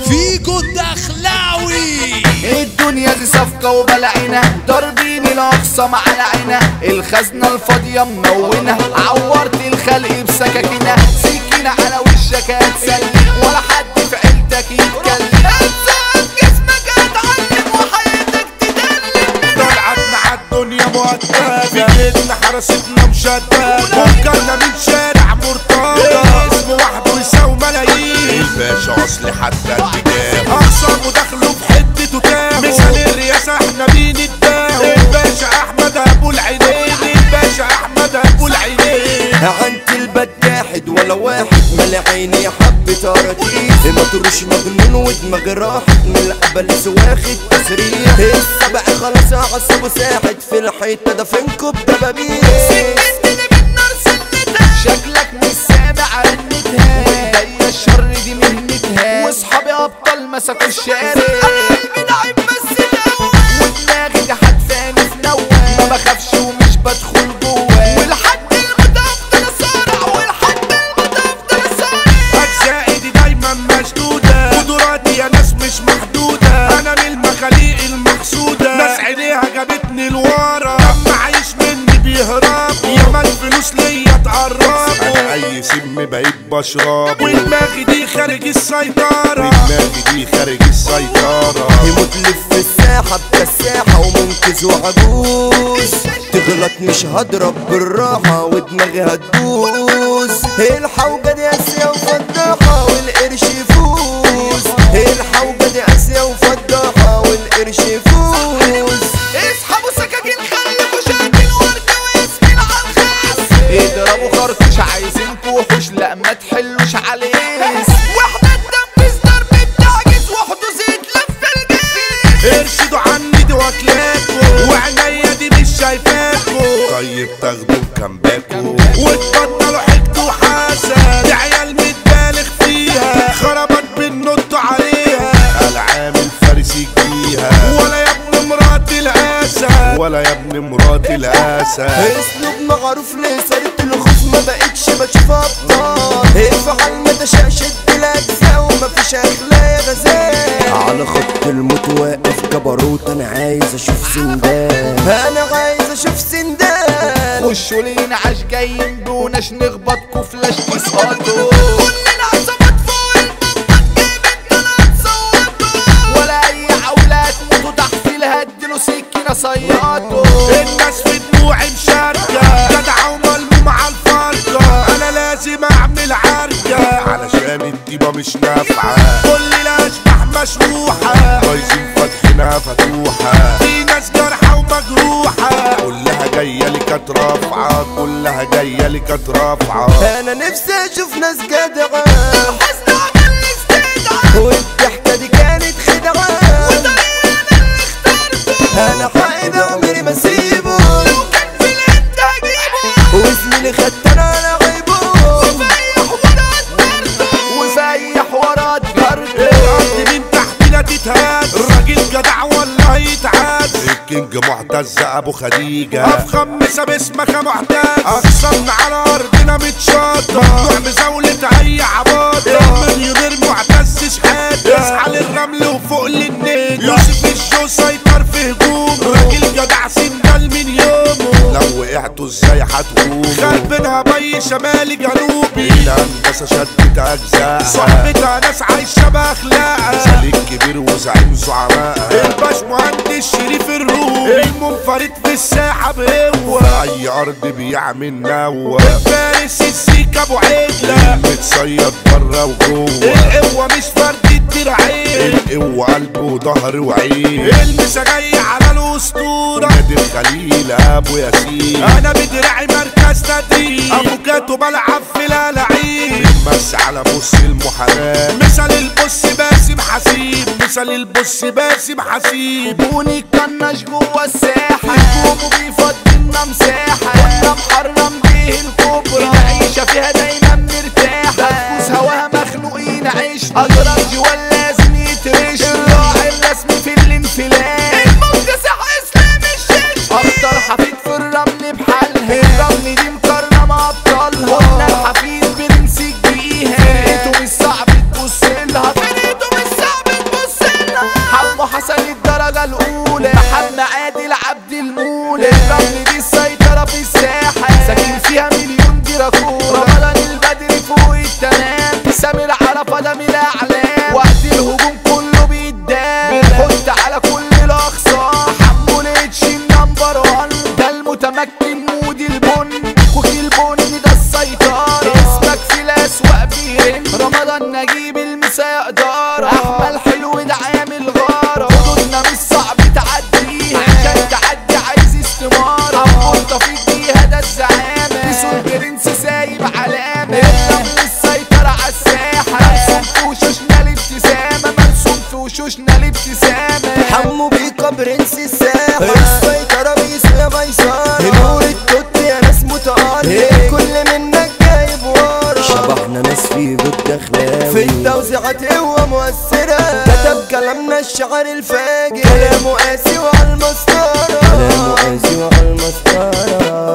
فيجو الدخلاوي الدنيا دي صفقة وبلعنا ضاربين الأقصى مع العنا الخزنة الفاضية منونة عورت الخلق بسكاكينة سكينة على وشك هتسلم ولا حد في عيلتك يتكلم هتسقف جسمك هتعلم وحياتك تدلم طلعتنا عالدنيا مؤدبة في جيتنا حراستنا مشددة فكرنا من شارع مرتضى اسم وحده يساوي ملايين الباشا اصل حتى الكتاب اقسم دخلوا في حتته تاهو مثال الرئاسة احنا مين الداهو الباشا احمد ابو العينين الباشا احمد ابو العينين انت البداحد ولا واحد مال عيني حب تراتيس ما تروش مجنون ودماغ راحت من الابلس واخد تسريح السبع خلاص عصب ساحت في الحيطة ده فينكم بدبابيس شكلك مش سامع رنتها وايديا الشر دي مهنتها واصحابي ابطال مسكوا الشارع ودماغي جحد فاني في نوى ما بخافش ومش بدخل جوه والحد المتفضل صارع والحد المتفضل صارع اجزائي دي دايما مشدودة قدراتي يا ناس مش محدودة انا من المخاليق المحسودة ناس عينيها جابتني لورا لما عايش مني بيهربوا ياما الفلوس ليا تقربوا انا اي سم بقيت بشربه ودماغي دي خارج السيطرة ودماغي دي خارج السيطرة يموت لف في الساحة بكساحة ومنقذ وعجوز تغلط مش هضرب بالراحة ودماغي هتدوس الحوجة دي اسيا وفضاحة والقرش يفوز الحوجة دي اسيا وفضاحة والقرش يفوز اسحبوا سكاكين خليكوا شاكين ورد واسمين على الخاص اضربوا خرطوش عايزينكوا وحوش لا ما تحلوش عليه وحدة تنفيذ ضرب التعجيز وحدوث يتلف الجيش ارشدوا عني دي واكلاكوا وعينيا دي مش شايفاكوا طيب تاخدوا كامباكوا وتبطلوا حقد وحسد دي عيال متبالغ فيها خربت بالنط عليها العامل فارس يجيها ولا يا ابن مرات الاسد ولا يا ابن مرات الاسد اسلوب معروف ليه صارت الخوف ما بقتش بشوف ابطال افعل ما تشاء شد الاجزاء ومفيش اخلاق يا غزال على خط الموت واقف جبروت انا عايز اشوف سندان انا عايز اشوف سندان خشوا لينا عاش جايين بوناش نخبطكوا فلاش تسقطوا كلنا عصابات فوق المنطق جايبين طلعت صوتوا ولا اي عولات موتوا تحفيل هدلوا سكينة صيادوا الناس في دموعي مشاركة جدعة وملمومة على الفرقة أنا لازم أعمل عركة علشان الديبة مش نافعة كل الأشباح مشروحة عايزين فاتحينها فتوحة في ناس جارحة ومجروحة كلها جاية لي كانت رافعة كلها جاية لي كانت رافعة انا نفسي اشوف ناس جدعة حسن عمل استدعاء والضحكة دي كانت خدعة وطريقنا اللي اخترته انا حائد عمري ما اسيبه وكان في الانت هجيبه واسمي اللي خدت انا انا غيبه وفيح ورا الدرده وفيح ورا الدرده الأرض من تحتنا تتهز الراجل جدع ولا هيتعز الكينج معتز ابو خديجة افخم مسا باسمك يا معتز اقسمنا على ارضنا متشاطة ممنوع مزاولة اي عباطة المليونير معتز شحاتة يسعى للرمل وفوق للنجم يوسف الشو سيطر في هجوم راجل جدع سندال من يومه لو وقعتوا ازاي هتقوموا خربنا بي شمالي جنوبي الهندسة شدت اجزاء صاحبتها ناس عايشة باخلاقها سليك كبير وزعيم زعماء الباش مهندس شريف الرومي المنفرد في الساحة بقوة اي ارض بيعمل نوة فارس السيك ابو عجلة متصيد بره وجوه القوة مش فرد الدرعين القوة قلب وظهر وعين المسا جاي على الاسطورة نادي الخليل ابو ياسين انا بدراعي مركز تدريب افوكاتو بلعب في الالعاب بس على بص المحاماة مثل البص باسم حسيب مثل البص باسم حسيب بوني كناش جوا الساحة الكومو بيفضي لنا مساحة كنا محرم بيه الكبرى العيشة فيها دايما مرتاحة بفوز هواها مخنوقين عيش أجرج ولا لازم يترش الراعي الرسمي في الانفلات المكتسح اسلام الشيش أكتر حفيد في الرمل بحالها الرمل دي مكرمة أبطالها قلنا الحفيد بنمسك بيها فرقته مش صعب تبص لها فرقته مش صعب سلامنا الشعر الفاجر كلامه قاسي وعلى المسطرة كلامه قاسي وعلى المسطرة